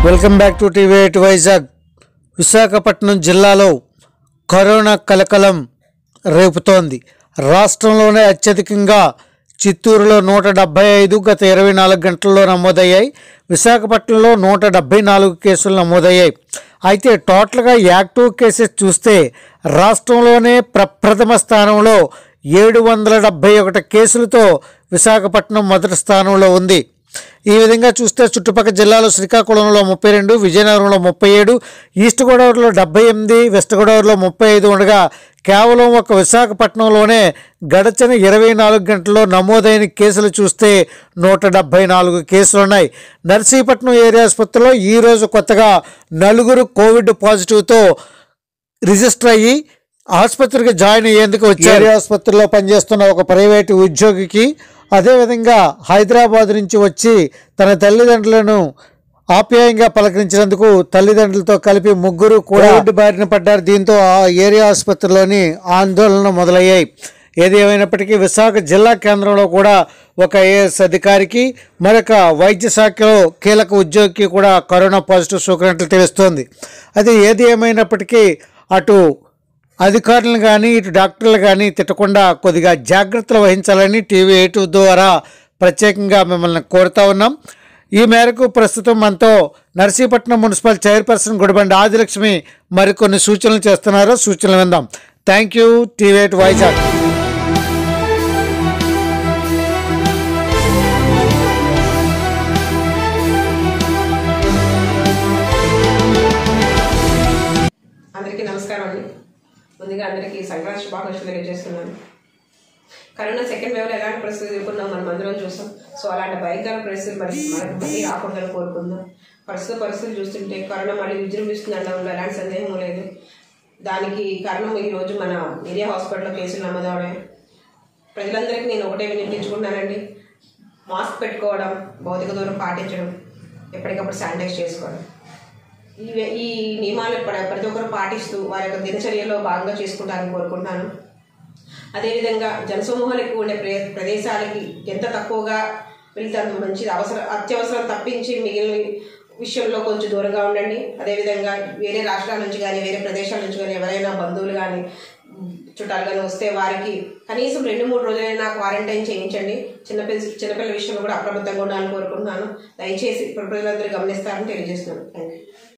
welcome back to TV eight Vizag Visakhapatnam జిల్లాలో corona కలకలం రేపుతోంది రాష్ట్రంలోనే అత్యధికంగా చిత్తూరులో నూట డెబ్బై ఐదు గత ఇరవై నాలుగు గంటల్లో నమోదయ్యాయి విశాఖపట్నంలో నూట డెబ్బై నాలుగు కేసులు నమోదయ్యాయి అయితే టోటల్గా యాక్టివ్ కేసెస్ చూస్తే రాష్ట్రంలోనే ప్రప్రథమ స్థానంలో ఏడు వందల డెబ్బై ఒకటి కేసులతో విశాఖపట్నం మొదటి స్థానంలో ఉంది ఈ విధంగా చూస్తే చుట్టుపక్కల జిల్లాలో శ్రీకాకుళంలో ముప్పై రెండు విజయనగరంలో ముప్పై ఏడు ఈస్ట్ గోదావరిలో డెబ్బై ఎనిమిది వెస్ట్ గోదావరిలో ముప్పై ఐదు ఉండగా కేవలం ఒక విశాఖపట్నంలోనే గడచిన ఇరవై నాలుగు గంటల్లో నమోదైన కేసులు చూస్తే నూట డెబ్బై నాలుగు కేసులు ఉన్నాయి నర్సీపట్నం ఏరియా ఆసుపత్రిలో ఈరోజు కొత్తగా నలుగురు కోవిడ్ పాజిటివ్తో రిజిస్టర్ అయ్యి ఆసుపత్రికి జాయిన్ అయ్యేందుకు వచ్చారు ఏరియా ఆసుపత్రిలో పనిచేస్తున్న ఒక ప్రైవేటు ఉద్యోగికి అదేవిధంగా హైదరాబాద్ నుంచి వచ్చి తన తల్లిదండ్రులను ఆప్యాయంగా పలకరించినందుకు తల్లిదండ్రులతో కలిపి ముగ్గురు కూడా కోవిడ్ బారిన పడ్డారు దీంతో ఆ ఏరియా ఆసుపత్రిలోని ఆందోళన మొదలయ్యాయి ఏది ఏమైనప్పటికీ విశాఖ జిల్లా కేంద్రంలో కూడా ఒక ఏఎస్ అధికారికి మరొక వైద్య శాఖలో కీలక ఉద్యోగికి కూడా కరోనా పాజిటివ్ సోకినట్లు తెలుస్తోంది అది ఏది ఏమైనప్పటికీ అటు అధికారులను కానీ ఇటు డాక్టర్లు కానీ తిట్టకుండా కొద్దిగా జాగ్రత్తలు వహించాలని టీవీ ఎయిట్ ద్వారా ప్రత్యేకంగా మిమ్మల్ని కోరుతా ఉన్నాం ఈ మేరకు ప్రస్తుతం మనతో నర్సీపట్నం మున్సిపల్ చైర్పర్సన్ గుడిబండి ఆదిలక్ష్మి మరికొన్ని సూచనలు చేస్తున్నారు సూచనలు విందాం thank you TV eight Vizag అందరికీ నమస్కారం అండి ముందుగా అందరికీ సంక్రాంతి శుభాకాంక్షలు తెలియజేస్తున్నాను కరోనా సెకండ్ వేవ్లో ఎలాంటి పరిస్థితులు ఎదుర్కొన్నాం మనం అందరం చూసాం సో అలాంటి భయంకర పరిస్థితులు మరి మనకు మళ్ళీ రాకూడదని కోరుకుందాం ప్రస్తుత పరిస్థితులు చూస్తుంటే కరోనా మళ్ళీ విజృంభిస్తుంది అనడంలో ఎలాంటి సందేహం లేదు దానికి కారణం ఈ రోజు మన ఏరియా హాస్పిటల్లో కేసులు నమోదవడం ప్రజలందరికీ నేను ఒకటే వినిపించుకుంటున్నానండి మాస్క్ పెట్టుకోవడం భౌతిక దూరం పాటించడం ఎప్పటికప్పుడు శానిటైజ్ చేసుకోవడం ఈ ఈ నియమాలు ప్ర- ప్రతి ఒక్కరు పాటిస్తూ వారి యొక్క దినచర్యలో భాగంగా చేసుకుంటారని కోరుకుంటున్నాను అదేవిధంగా జనసమూహాలు ఎక్కువ ఉండే ప్రే ప్రదేశాలకి ఎంత తక్కువగా వెళ్తే అంత మంచిది అవసరం అత్యవసరం తప్పించి మిగిలిన విషయంలో కొంచెం దూరంగా ఉండండి అదేవిధంగా వేరే రాష్ట్రాల నుంచి కానీ వేరే ప్రదేశాల నుంచి కానీ ఎవరైనా బంధువులు కానీ చుట్టాలు కానీ వస్తే వారికి కనీసం రెండు మూడు రోజులైనా క్వారంటైన్ చేయించండి చిన్నపిల్ల చిన్నపిల్లల విషయంలో కూడా అప్రమత్తంగా ఉండాలని కోరుకుంటున్నాను దయచేసి ఇప్పుడు ప్రజలందరూ గమనిస్తారని తెలియజేస్తున్నాను థ్యాంక్ యూ